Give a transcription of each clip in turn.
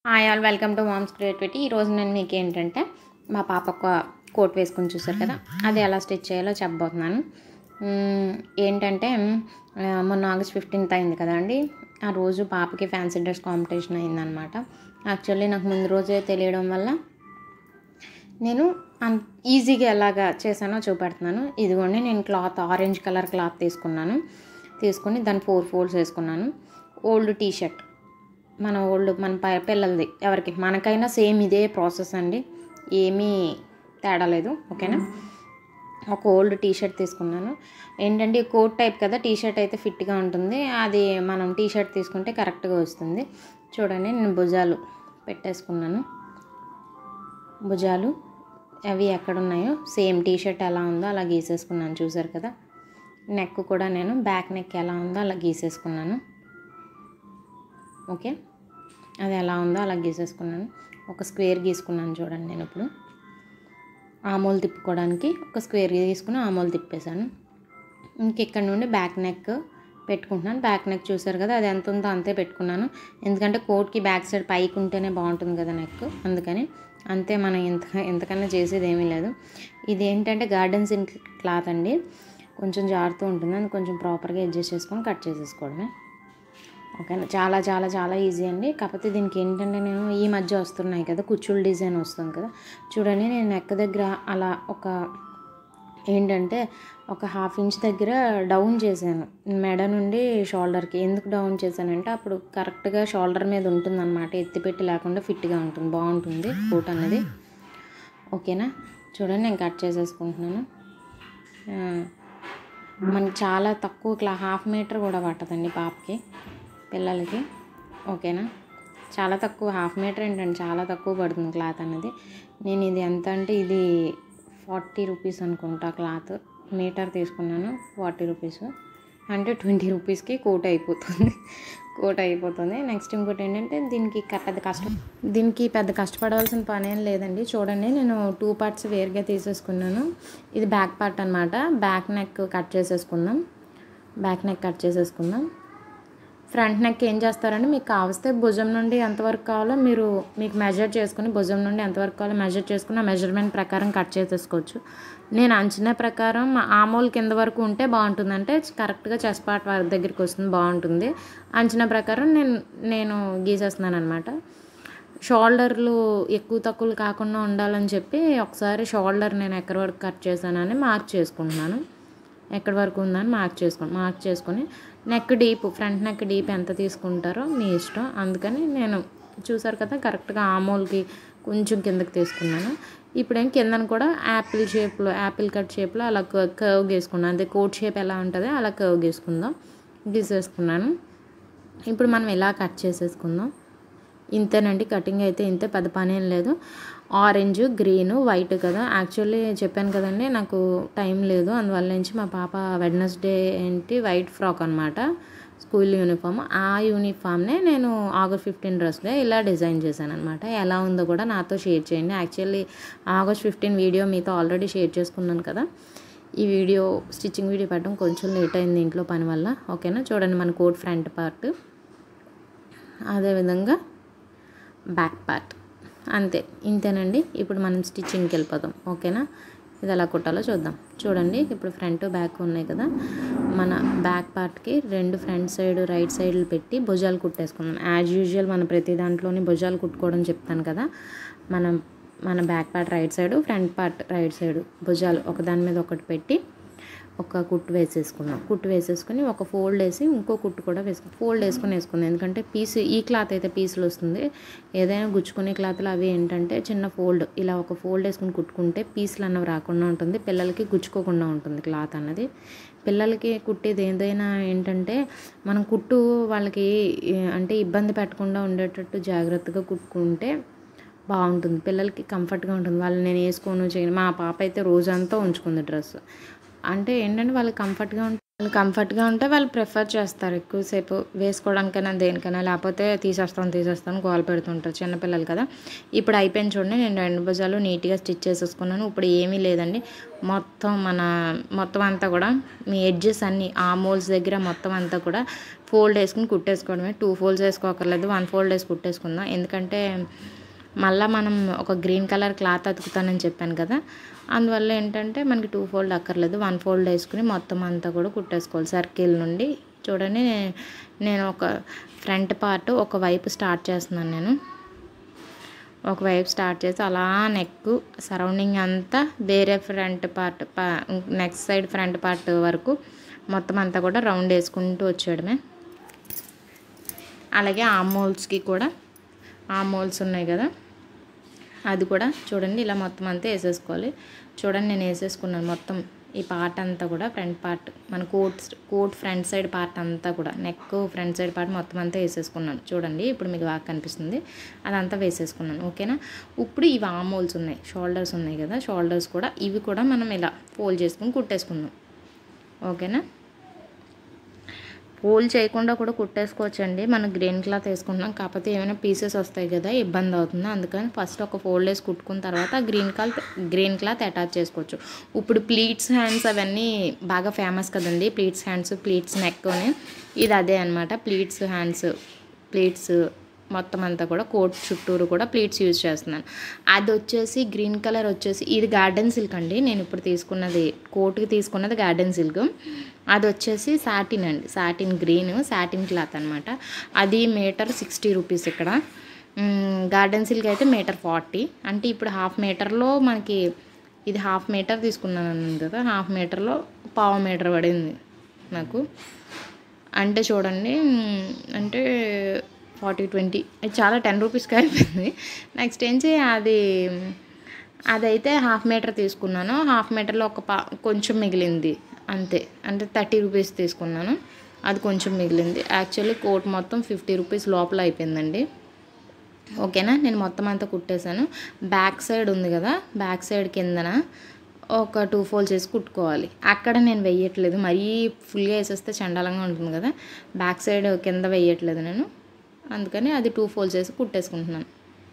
hi all welcome to moms creativity ఈరోజు నేను మీకు ఏంటంటే మా పాప ఒక కోట్ వేసుకుని చూసారు కదా అది ఎలా స్టిచ్ చేయాలో చెప్పబోతున్నాను మ్మ్, ఏంటంటే ఆ, మొన్న ఆగస్ట్ ఫిఫ్టీన్త్ అయింది కదండి ఆ రోజు పాపకి ఫ్యాన్సీ డ్రెస్ కాంపిటీషన్ అయిందనమాట యాక్చువల్లీ నాకు ముందు రోజే తెలియడం వల్ల నేను అన్ ఈజీగా ఎలాగా చేశానో చూపెడుతున్నాను ఇదిగోండి నేను క్లాత్ ఆరెంజ్ కలర్ క్లాత్ తీసుకున్నాను తీసుకుని దాని ఫోర్ ఫోల్డ్స్ వేసుకున్నాను ఓల్డ్ టీ షర్ట్ మన ఓల్డ్ మన ప- పిల్లలది ఎవరికి మనకైనా సేమ్ ఇదే ప్రాసెస్ అండి ఏమీ తేడా లేదు ఓకేనా ఒక ఓల్డ్ టీ షర్ట్ తీసుకున్నాను ఏంటంటే కోట్ టైప్ కదా టీ షర్ట్ అయితే ఫిట్గా ఉంటుంది అది మనం టీ షర్ట్ తీసుకుంటే కరెక్ట్గా వస్తుంది చూడండి నేను భుజాలు పెట్టేసుకున్నాను భుజాలు అవి ఎక్కడ ఉన్నాయో సేమ్ టీ షర్ట్ ఎలా ఉందో అలా గీసేసుకున్నాను చూసారు కదా నెక్ కూడా నేను బ్యాక్ నెక్ ఎలా ఉందో అలా గీసేసుకున్నాను ఓకే అది ఎలా ఉందో అలా గీసేసుకున్నాను ఒక స్క్వేర్ గీసుకున్నాను చూడండి నేను ఇప్పుడు ఆమోలు తిప్పుకోవడానికి ఒక స్క్వేర్ తీసుకుని ఆమోలు తిప్పేశాను ఇంక ఇక్కడ నుండి బ్యాక్ నెక్ పెట్టుకుంటున్నాను బ్యాక్ నెక్ చూసారు కదా అది ఎంత ఉందో అంతే పెట్టుకున్నాను ఎందుకంటే కోట్కి బ్యాక్ సైడ్ పైకి ఉంటేనే బాగుంటుంది కదా నెక్ అందుకని అంతే మనం ఇంత ఎంతకన్నా చేసేది ఏమీ లేదు ఇది ఏంటంటే గార్డెన్ సిన్ క్లాత్ అండి కొంచెం జారుతూ ఉంటుంది అది కొంచెం ప్రాపర్గా అడ్జస్ట్ చేసుకొని కట్ చేసేసుకోవడమే ఓకేనా చాలా చాలా చాలా ఈజీ అండి కాకపోతే దీనికి ఏంటంటే నేను ఈ మధ్య వస్తున్నాయి కదా కుచ్చుల డిజైన్ వస్తుంది కదా చూడండి నేను నెక్ దగ్గర అలా ఒక ఏంటంటే ఒక హాఫ్ ఇంచ్ దగ్గర డౌన్ చేశాను మెడ నుండి షోల్డర్కి ఎందుకు డౌన్ చేశానంటే అప్పుడు కరెక్ట్గా షోల్డర్ మీద ఉంటుందన్నమాట ఎత్తిపెట్టి లేకుండా ఫిట్గా ఉంటుంది బాగుంటుంది కోట్ అనేది ఓకేనా చూడండి నేను కట్ చేసేసుకుంటున్నాను ఆ, మనకి చాలా తక్కువ క్లా హాఫ్ మీటర్ కూడా పట్టదండి పాపకి పిల్లలకి ఓకేనా చాలా తక్కువ హాఫ్ మీటర్ ఏంటండి చాలా తక్కువ పడుతుంది క్లాత్ అనేది నేను ఇది ఎంత అంటే ఇది ఫార్టీ రూపీస్ అనుకుంటా క్లాత్ మీటర్ తీసుకున్నాను ఫార్టీ రూపీస్ అంటే ట్వంటీ రూపీస్కి కోట్ అయిపోతుంది కోట్ అయిపోతుంది నెక్స్ట్ ఇంకోటి ఏంటంటే దీనికి క- పెద్ద కష్టం దీనికి పెద్ద కష్టపడవలసిన పని ఏం లేదండి చూడండి నేను టూ పార్ట్స్ వేరుగా తీసేసుకున్నాను ఇది బ్యాక్ పార్ట్ అనమాట బ్యాక్ నెక్ కట్ చేసేసుకుందాం బ్యాక్ నెక్ కట్ చేసేసుకుందాం ఫ్రంట్ నెక్ ఏం చేస్తారంటే మీకు కావస్తే భుజం నుండి ఎంతవరకు కావాలో మీరు మీకు మెజర్ చేసుకుని భుజం నుండి ఎంతవరకు కావాలో మెజర్ చేసుకుని ఆ మెజర్మెంట్ ప్రకారం కట్ చేసేసుకోవచ్చు నేను అంచనా ప్రకారం ఆమోల్ కింద వరకు ఉంటే బాగుంటుంది అంటే కరెక్ట్గా చెస్ట్ పార్ట్ వరకు దగ్గరికి వస్తుంది బాగుంటుంది అంచనా ప్రకారం నేను నేను గీసేస్తున్నాను అనమాట షోల్డర్లు ఎక్కువ తక్కువలు కాకుండా ఉండాలని చెప్పి ఒకసారి షోల్డర్ నేను ఎక్కడి వరకు కట్ చేశానని మార్క్ చేసుకుంటున్నాను ఎక్కడి వరకు ఉందని మార్క్ చేసుకుని మార్క్ చేసుకొని neck deep front neck deep ఎంత తీసుకుంటారో మీ ఇష్టం అందుకని నేను చూసారు కదా కరెక్ట్గా ఆమోల్కి కొంచెం కిందకి తీసుకున్నాను ఇప్పుడేం కిందన కూడా యాపిల్ షేప్లో యాపిల్ కట్ షేప్లో అలా కర్వ్ గీసుకున్నాను అదే కోట్ షేప్ ఎలా ఉంటుందో అలా కర్వ్ గీసుకుందాం గీసేసుకున్నాను ఇప్పుడు మనం ఇలా కట్ చేసేసుకుందాం ఇంతేనండి కటింగ్ అయితే ఇంతే పెద్ద పని ఏం లేదు ఆరెంజ్ గ్రీన్ వైట్ కదా యాక్చువల్లీ చెప్పాను కదండి నాకు టైం లేదు అందువల్ల నుంచి మా పాప వెడ్నెస్డే ఏంటి వైట్ ఫ్రాక్ అనమాట స్కూల్ యూనిఫామ్ ఆ యూనిఫామ్నే నేను ఆగస్ట్ ఫిఫ్టీన్ డ్రెస్లో ఇలా డిజైన్ చేశాను అనమాట ఎలా ఉందో కూడా నాతో షేర్ చేయండి యాక్చువల్లీ ఆగస్ట్ ఫిఫ్టీన్ వీడియో మీతో ఆల్రెడీ షేర్ చేసుకున్నాను కదా ఈ వీడియో స్టిచ్చింగ్ వీడియో పెట్టడం కొంచెం లేట్ అయింది ఇంట్లో పని వల్ల ఓకేనా చూడండి మన కోట్ ఫ్రంట్ పార్ట్ అదేవిధంగా బ్యాక్ పార్ట్ అంతే ఇంతేనండి ఇప్పుడు మనం స్టిచ్చింగ్కి వెళ్ళిపోదాం ఓకేనా ఇది ఎలా కుట్టాలో చూద్దాం చూడండి ఇప్పుడు ఫ్రంట్ బ్యాక్ ఉన్నాయి కదా మన బ్యాక్ పార్ట్కి రెండు ఫ్రంట్ సైడ్ రైట్ సైడ్లు పెట్టి భుజాలు కుట్టేసుకుందాం యాజ్ యూజువల్ మన ప్రతి దాంట్లోని భుజాలు కుట్టుకోవడం చెప్తాను కదా మనం మన back part right side front part right side భుజాలు ఒకదాని మీద ఒకటి పెట్టి ఒక కుట్టు వేసేసుకున్నాం కుట్టు వేసేసుకుని ఒక ఫోల్డ్ వేసి ఇంకో కుట్టు కూడా వేసుకుని ఫోల్డ్ వేసుకుని వేసుకుందాం ఎందుకంటే పీస్ ఈ క్లాత్ అయితే పీసులు వస్తుంది ఏదైనా గుచ్చుకునే క్లాత్లు అవి ఏంటంటే చిన్న ఫోల్డ్ ఇలా ఒక ఫోల్డ్ వేసుకుని కుట్టుకుంటే పీసులు అన్నవి రాకుండా ఉంటుంది పిల్లలకి గుచ్చుకోకుండా ఉంటుంది క్లాత్ అన్నది పిల్లలకి కుట్టేది ఏదైనా ఏంటంటే మనం కుట్టు వాళ్ళకి ఏ, అంటే ఇబ్బంది పెట్టకుండా ఉండేటట్టు జాగ్రత్తగా కుట్టుకుంటే బాగుంటుంది పిల్లలకి కంఫర్ట్గా ఉంటుంది వాళ్ళు నేను వేసుకోను చేయను మా పాప అయితే రోజంతా ఉంచుకుంది డ్రెస్ అంటే ఏంటంటే వాళ్ళకి కంఫర్ట్గా ఉంటుంది వాళ్ళు కంఫర్ట్గా ఉంటే వాళ్ళు ప్రిఫర్ చేస్తారు ఎక్కువసేపు వేసుకోవడానికైనా దేనికైనా లేకపోతే తీసేస్తాను తీసేస్తాను గోల పెడుతుంటారు చిన్నపిల్లలు కదా ఇప్పుడు అయిపోయింది చూడండి నేను రెండు భుజాలు నీట్గా స్టిచ్ చేసేసుకున్నాను ఇప్పుడు ఏమీ లేదండి మొత్తం మన మొత్తం అంతా కూడా మీ ఎడ్జెస్ అన్నీ ఆ మోల్స్ దగ్గర మొత్తం అంతా కూడా ఫోల్డ్ వేసుకుని కుట్టేసుకోవడమే టూ ఫోల్డ్స్ వేసుకోకర్లేదు వన్ ఫోల్డ్ వేసి కుట్టేసుకుందాం ఎందుకంటే మళ్ళీ మనం ఒక గ్రీన్ కలర్ క్లాత్ అతుకుతానని చెప్పాను కదా అందువల్ల ఏంటంటే మనకి టూ ఫోల్డ్ అక్కర్లేదు వన్ ఫోల్డ్ వేసుకుని మొత్తం అంతా కూడా కుట్టేసుకోవాలి సర్కిల్ నుండి చూడండి నే- నేను ఒక ఫ్రంట్ పార్ట్ ఒక వైపు స్టార్ట్ చేస్తున్నాను నేను ఒక వైపు స్టార్ట్ చేసి అలా నెక్ సరౌండింగ్ అంతా వేరే front part next side front part వరకు మొత్తం అంతా కూడా రౌండ్ వేసుకుంటూ వచ్చేయడమే అలాగే ఆ మోల్స్కి కూడా ఆ మోల్స్ ఉన్నాయి కదా అది కూడా చూడండి ఇలా మొత్తం అంతా వేసేసుకోవాలి చూడండి నేను వేసేసుకున్నాను మొత్తం ఈ పార్ట్ అంతా కూడా ఫ్రంట్ పార్ట్ మన coat coat front side part అంతా కూడా నెక్ ఫ్రంట్ సైడ్ పార్ట్ మొత్తం అంతా వేసేసుకున్నాను చూడండి ఇప్పుడు మీకు బాగా కనిపిస్తుంది అదంతా వేసేసుకున్నాను ఓకేనా ఇప్పుడు ఇవి ఆమోల్స్ ఉన్నాయి షోల్డర్స్ ఉన్నాయి కదా షోల్డర్స్ కూడా ఇవి కూడా మనం ఇలా ఫోల్డ్ చేసుకుని కుట్టేసుకుందాం ఓకేనా ఫోల్డ్ చేయకుండా కూడా కుట్టేసుకోవచ్చండి మనం గ్రీన్ క్లాత్ వేసుకుంటున్నాం కాకపోతే ఏమైనా పీసెస్ వస్తాయి కదా ఇబ్బంది అవుతుంది అందుకని ఫస్ట్ ఒక ఫోల్డ్ వేసి కుట్టుకున్న తర్వాత green cloth green cloth attach చేసుకోవచ్చు ఇప్పుడు ప్లీట్స్ హ్యాండ్స్ అవన్నీ బాగా ఫేమస్ కదండి ప్లీట్స్ హ్యాండ్స్ ప్లీట్స్ నెక్ అని ఇది అదే అనమాట ప్లీట్స్ హ్యాండ్స్ ప్లీట్స్ మొత్తం అంతా కూడా కోట్ చుట్టూరు కూడా ప్లీట్స్ యూజ్ చేస్తున్నాను అది వచ్చేసి గ్రీన్ కలర్ వచ్చేసి ఇది గార్డెన్ సిల్క్ అండి నేను ఇప్పుడు తీసుకున్నది కోట్కి తీసుకున్నది గార్డెన్ సిల్క్ అది వచ్చేసి సాటిన్ అండి సాటిన్ గ్రీన్ సాటిన్ క్లాత్ అనమాట అది మీటర్ సిక్స్టీ రూపీస్ ఇక్కడ మ్, గార్డెన్ సిల్క్ అయితే మీటర్ ఫార్టీ అంటే ఇప్పుడు హాఫ్ మీటర్లో మనకి ఇది హాఫ్ మీటర్ తీసుకున్నాను అన్నాను కదా హాఫ్ మీటర్లో పావు మీటర్ పడింది నాకు అంటే చూడండి మ్, అంటే ఫార్టీ ట్వంటీ అది చాలా టెన్ రూపీస్కి అయిపోయింది నెక్స్ట్ ఏంచి అది అదైతే హాఫ్ మీటర్ తీసుకున్నాను హాఫ్ మీటర్లో ఒక పా కొంచెం మిగిలింది అంతే అంటే థర్టీ రూపీస్ తీసుకున్నాను అది కొంచెం మిగిలింది యాక్చువల్లీ కోట్ మొత్తం ఫిఫ్టీ రూపీస్ లోపల అయిపోయిందండి ఓకేనా నేను మొత్తం అంతా కుట్టేశాను బ్యాక్ సైడ్ ఉంది కదా బ్యాక్ సైడ్ కిందన ఒక టూ ఫోల్డ్స్ వేసి కుట్టుకోవాలి అక్కడ నేను వెయ్యట్లేదు మరీ ఫుల్గా వేసేస్తే చండాలంగా ఉంటుంది కదా బ్యాక్ సైడ్ కింద వెయ్యట్లేదు నేను అందుకని అది టూ ఫోల్డ్స్ వేసి కుట్టేసుకుంటున్నాను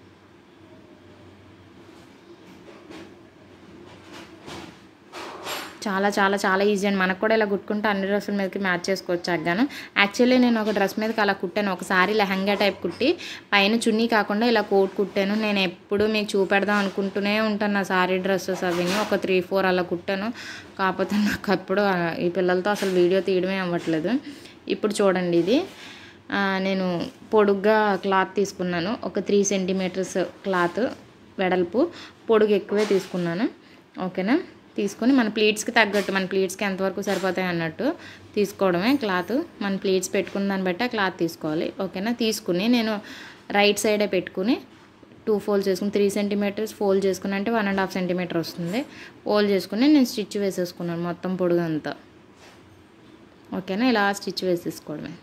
చాలా చాలా చాలా ఈజీ అండి మనకు కూడా ఇలా కుట్టుకుంటే అన్ని డ్రెస్సుల మీదకి మ్యాచ్ చేసుకోవచ్చు అగ్గాను యాక్చువల్లీ నేను ఒక డ్రెస్ మీదకి అలా కుట్టాను ఒకసారి లెహంగా టైప్ కుట్టి పైన చున్నీ కాకుండా ఇలా కోట్ కుట్టాను నేను ఎప్పుడు మీకు చూపెడదాం అనుకుంటూనే ఉంటాను నా సారీ డ్రెస్సెస్ అవి ఒక త్రీ ఫోర్ అలా కుట్టాను కాకపోతే నాకు అప్పుడు ఆ, ఈ పిల్లలతో అసలు వీడియో తీయడమే అవ్వట్లేదు ఇప్పుడు చూడండి ఇది ఆ, నేను పొడుగ్గా క్లాత్ తీసుకున్నాను ఒక త్రీ సెంటీమీటర్స్ క్లాత్ వెడల్పు పొడుగు ఎక్కువే తీసుకున్నాను ఓకేనా తీసుకొని మన ప్లీట్స్కి తగ్గట్టు మన ప్లీట్స్కి ఎంతవరకు సరిపోతాయి అన్నట్టు తీసుకోవడమే క్లాత్ మన ప్లీట్స్ పెట్టుకున్న దాన్ని బట్టి ఆ క్లాత్ తీసుకోవాలి ఓకేనా తీసుకుని నేను రైట్ సైడే పెట్టుకుని టూ ఫోల్డ్ చేసుకుని త్రీ సెంటీమీటర్స్ ఫోల్డ్ చేసుకుని అంటే వన్ అండ్ హాఫ్ సెంటీమీటర్ వస్తుంది ఫోల్డ్ చేసుకుని నేను స్టిచ్ వేసేసుకున్నాను మొత్తం పొడుగు అంతా ఓకేనా ఇలా స్టిచ్ వేసేసుకోవడమే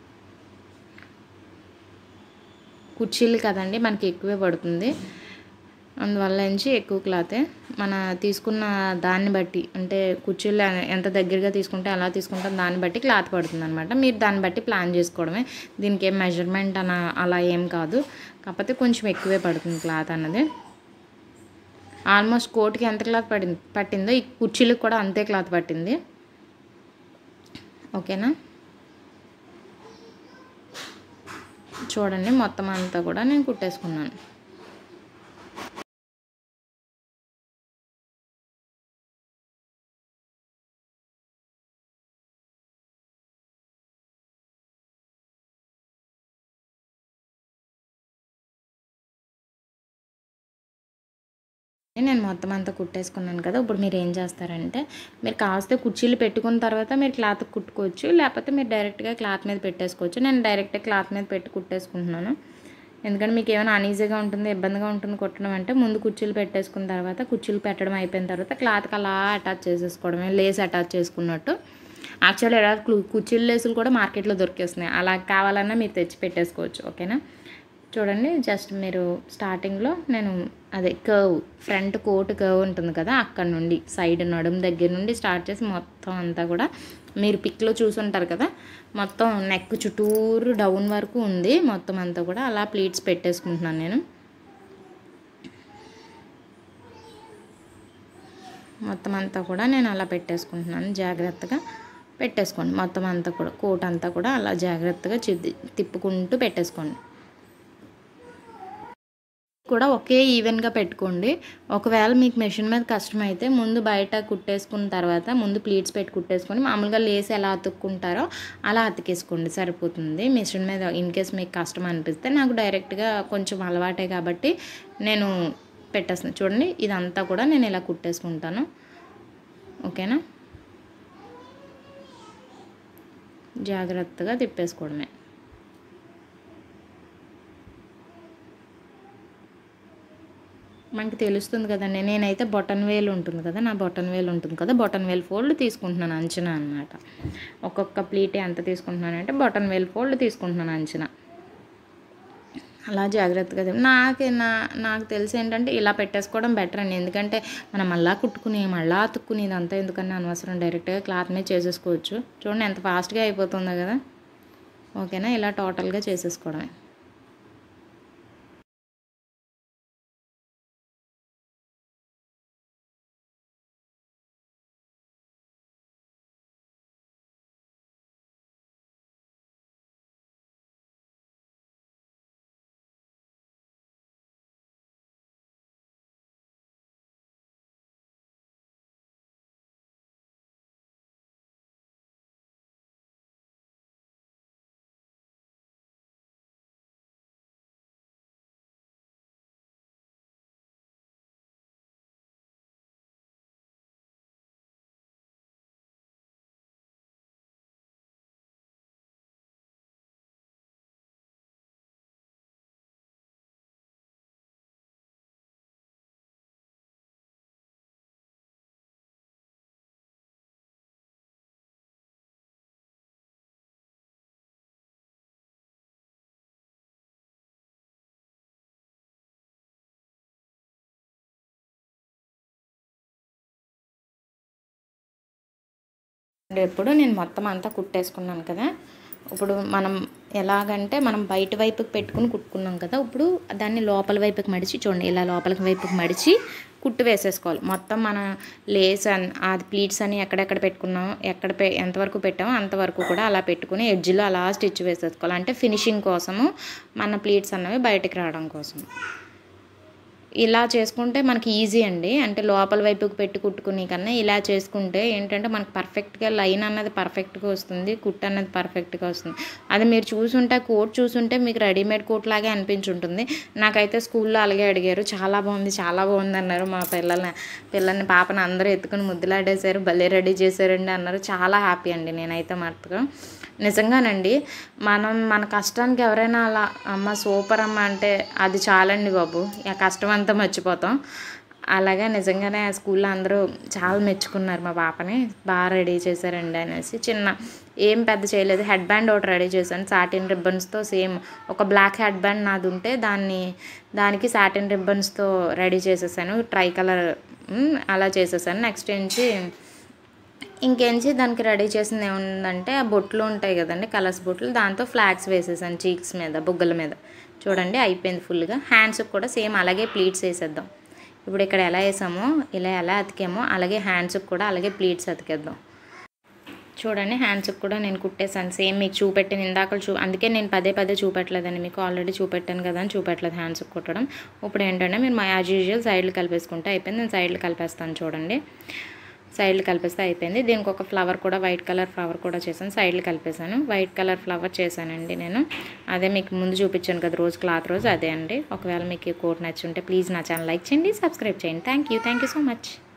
కుర్చీలు కదండి మనకి ఎక్కువే పడుతుంది అందువల్ల నుంచి ఎక్కువ క్లాతే మన తీసుకున్న దాన్ని బట్టి అంటే కుర్చీలు ఎంత దగ్గరగా తీసుకుంటే అలా తీసుకుంటాం దాన్ని బట్టి క్లాత్ పడుతుంది అనమాట మీరు దాన్ని బట్టి ప్లాన్ చేసుకోవడమే దీనికి ఏం మెజర్మెంట్ అన అలా ఏం కాదు కాకపోతే కొంచెం ఎక్కువే పడుతుంది క్లాత్ అన్నది ఆల్మోస్ట్ కోట్కి ఎంత క్లాత్ పడింది పట్టిందో ఈ కుర్చీలకు కూడా అంతే క్లాత్ పట్టింది ఓకేనా చూడండి మొత్తం అంతా కూడా నేను కుట్టేసుకున్నాను నేను మొత్తం అంతా కుట్టేసుకున్నాను కదా ఇప్పుడు మీరు ఏం చేస్తారంటే మీరు కాస్తే కుర్చీలు పెట్టుకున్న తర్వాత మీరు క్లాత్ కుట్టుకోవచ్చు లేకపోతే మీరు డైరెక్ట్గా క్లాత్ మీద పెట్టేసుకోవచ్చు నేను డైరెక్ట్గా క్లాత్ మీద పెట్టి కుట్టేసుకుంటున్నాను ఎందుకంటే మీకు ఏమైనా అనీజీగా ఉంటుంది ఇబ్బందిగా ఉంటుంది కుట్టడం అంటే ముందు కుర్చీలు పెట్టేసుకున్న తర్వాత కుర్చీలు పెట్టడం అయిపోయిన తర్వాత క్లాత్కి అలా అటాచ్ చేసేసుకోవడమే లేస్ అటాచ్ చేసుకున్నట్టు యాక్చువల్లీ ఇలా కు- కుర్చీల లేసులు కూడా మార్కెట్లో దొరికేస్తున్నాయి అలా కావాలన్నా మీరు తెచ్చి పెట్టేసుకోవచ్చు ఓకేనా చూడండి జస్ట్ మీరు స్టార్టింగ్లో నేను అదే కర్వ్ ఫ్రంట్ కోట్ కర్వ్ ఉంటుంది కదా అక్కడ నుండి సైడ్ నడుము దగ్గర నుండి స్టార్ట్ చేసి మొత్తం అంతా కూడా మీరు పిక్లో చూసుంటారు కదా మొత్తం నెక్ చుట్టూరు డౌన్ వరకు ఉంది మొత్తం అంతా కూడా అలా ప్లీట్స్ పెట్టేసుకుంటున్నాను నేను మొత్తం అంతా కూడా నేను అలా పెట్టేసుకుంటున్నాను జాగ్రత్తగా పెట్టేసుకోండి మొత్తం అంతా కూడా కోట్ అంతా కూడా అలా జాగ్రత్తగా చిద్ది తిప్పుకుంటూ పెట్టేసుకోండి కూడా ఒకే ఈవెన్గా పెట్టుకోండి ఒకవేళ మీకు మెషిన్ మీద కష్టమైతే ముందు బయట కుట్టేసుకున్న తర్వాత ముందు ప్లీట్స్ పెట్టి కుట్టేసుకొని మామూలుగా లేస్ ఎలా అతుక్కుంటారో అలా అతికేసుకోండి సరిపోతుంది మెషిన్ మీద ఇన్ కేస్ మీకు కష్టం అనిపిస్తే నాకు డైరెక్ట్గా కొంచెం అలవాటే కాబట్టి నేను పెట్టేస్తాను చూడండి ఇదంతా కూడా నేను ఇలా కుట్టేసుకుంటాను ఓకేనా జాగ్రత్తగా తిప్పేసుకోవడమే మనకి తెలుస్తుంది కదండి నేనైతే బొటన్ వేలు ఉంటుంది కదా నా బొటన్ వేలు ఉంటుంది కదా బొటన్ వేలు ఫోల్డ్ తీసుకుంటున్నాను అంచనా అనమాట ఒక్కొక్క ప్లీట్ ఎంత తీసుకుంటున్నానంటే బొటన్ వేలు ఫోల్డ్ తీసుకుంటున్నాను అంచనా అలా జాగ్రత్తగా తిప్ప- నాకే నా నాకు తెలిసి ఏంటంటే ఇలా పెట్టేసుకోవడం బెటర్ అండి ఎందుకంటే మనం మళ్ళా కుట్టుకుని మళ్ళా అతుక్కుని ఇదంతా ఎందుకని అనవసరం డైరెక్ట్గా క్లాత్ మీద చేసేసుకోవచ్చు చూడండి ఎంత ఫాస్ట్గా అయిపోతుందో కదా ఓకేనా ఇలా టోటల్గా చేసేసుకోవడమే ఎప్పుడు నేను మొత్తం అంతా కుట్టేసుకున్నాను కదా ఇప్పుడు మనం ఎలాగంటే మనం బయట వైపుకి పెట్టుకుని కుట్టుకున్నాం కదా ఇప్పుడు దాన్ని లోపల వైపుకి మడిచి చూడండి ఇలా లోపల వైపుకి మడిచి కుట్టు వేసేసుకోవాలి మొత్తం మనం లేస్ అన్ అది ప్లీట్స్ అని ఎక్కడెక్కడ పెట్టుకున్నాం ఎక్కడ పె ఎంతవరకు పెట్టామో అంతవరకు కూడా అలా పెట్టుకుని ఎడ్జ్లో అలా స్టిచ్ వేసేసుకోవాలి అంటే ఫినిషింగ్ కోసము మన ప్లీట్స్ అన్నవి బయటికి రావడం కోసం ఇలా చేసుకుంటే మనకి ఈజీ అండి అంటే లోపల వైపుకి పెట్టి కుట్టుకునే కన్నా ఇలా చేసుకుంటే ఏంటంటే మనకి పర్ఫెక్ట్గా లైన్ అన్నది పర్ఫెక్ట్గా వస్తుంది కుట్ అన్నది పర్ఫెక్ట్గా వస్తుంది అది మీరు చూసుంటే కోట్ చూసుంటే మీకు రెడీమేడ్ కోట్ లాగే అనిపించుంటుంది నాకైతే స్కూల్లో అలాగే అడిగారు చాలా బాగుంది చాలా బాగుంది అన్నారు మా పిల్లల్ని పిల్లల్ని పాపని అందరూ ఎత్తుకుని ముద్దులాడేశారు భలే రెడీ చేశారండి అన్నారు చాలా హ్యాపీ అండి నేనైతే మాత్రం నిజంగానండి మనం మన కష్టానికి ఎవరైనా అలా అమ్మ సూపర్ అమ్మ అంటే అది చాలండి బాబు ఆ కష్టం అంతా మర్చిపోతాం అలాగే నిజంగానే ఆ స్కూల్లో అందరూ చాలా మెచ్చుకున్నారు మా పాపని బాగా రెడీ చేశారండి అనేసి చిన్న ఏం పెద్ద చేయలేదు హెడ్ బ్యాండ్ ఒకటి రెడీ చేశాను సాటిన్ రిబ్బన్స్తో సేమ్ ఒక బ్లాక్ హెడ్ బ్యాండ్ నాది ఉంటే దాన్ని దానికి సాటిన్ రిబ్బన్స్తో రెడీ చేసేసాను ట్రై కలర్ అలా చేసేసాను నెక్స్ట్ ఏంచి ఇంకేంచి దానికి రెడీ చేసింది ఏముందంటే ఆ బొట్లు ఉంటాయి కదండి కలర్స్ బొట్లు దాంతో ఫ్లాగ్స్ వేసేసాను చీక్స్ మీద బుగ్గల మీద చూడండి అయిపోయింది ఫుల్గా హ్యాండ్స్కి కూడా సేమ్ అలాగే ప్లీట్స్ వేసేద్దాం ఇప్పుడు ఇక్కడ ఎలా వేసామో ఇలా ఎలా అతికామో అలాగే హ్యాండ్స్కి కూడా అలాగే ప్లీట్స్ అతికేద్దాం చూడండి హ్యాండ్స్కి కూడా నేను కుట్టేసాను సేమ్ మీకు చూపెట్టాను ఇందాక చూ అందుకే నేను పదే పదే చూపెట్టలేదండి మీకు ఆల్రెడీ చూపెట్టాను కదా అని చూపెట్టలేదు హ్యాండ్స్కి కుట్టడం ఇప్పుడు ఏంటంటే మీరు మా యాజ్ యూజువల్ సైడ్లు కలిపేసుకుంటే అయిపోయింది నేను సైడ్లు కలిపేస్తాను చూడండి సైడ్లు కలిపేస్తే అయిపోయింది దీనికి ఒక ఫ్లవర్ కూడా వైట్ కలర్ ఫ్లవర్ కూడా చేశాను సైడ్లు కలిపేశాను వైట్ కలర్ ఫ్లవర్ చేశానండి నేను అదే మీకు ముందు చూపించాను కదా రోజు క్లాత్ రోజు అదే అండి ఒకవేళ మీకు ఈ కోట్ నచ్చుంటే ప్లీజ్ నా ఛానల్ లైక్ చేయండి సబ్స్క్రైబ్ చేయండి thank you thank you so much